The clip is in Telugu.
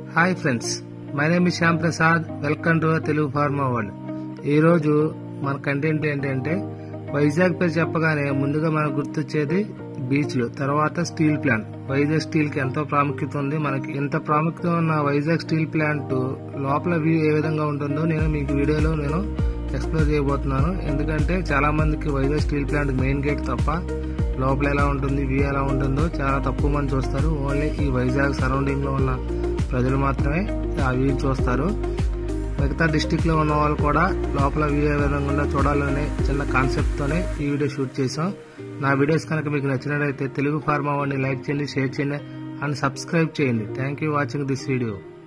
hi friends my name is Shyam Prasad welcome to Telugu pharma world ఈరోజు మన కంటెంట్ ఏంటంటే వైజాగ్ పేరు చెప్పగానే ముందుగా మనకు గుర్తొచ్చేది బీచ్లు తర్వాత స్టీల్ ప్లాంట్ వైజాగ్ స్టీల్ కి ఎంతో ప్రాముఖ్యత ఉంది మనకి ఇంత ప్రాముఖ్యత ఉన్న వైజాగ్ స్టీల్ ప్లాంట్ లోపల వ్యూ ఏ విధంగా ఉంటుందో నేను మీకు వీడియోలో నేను ఎక్స్ప్లోర్ చేయబోతున్నాను ఎందుకంటే చాలా మందికి Vizag steel plant main gate తప్ప లోపల ఎలా ఉంటుంది వ్యూ ఎలా ఉంటుందో చాలా తక్కువ మంది చూస్తారు ఓన్లీ ఈ వైజాగ్ సరౌండింగ్ లో ఉన్న ప్రజలు మాత్రమే ఆ వ్యూ చూస్తారు మిగతా డిస్టిక్ లో ఉన్న వాళ్ళు కూడా లోపల వ్యూ ఏ విధంగా ఉందో చూడాలనే చిన్న కాన్సెప్ట్ తోనే ఈ వీడియో షూట్ చేసాం నా వీడియోస్ కనుక మీకు నచ్చినట్లయితే తెలుగు ఫార్మా వాడిని లైక్ చేయండి షేర్ చేయండి అండ్ సబ్స్క్రైబ్ చేయండి thank you watching this video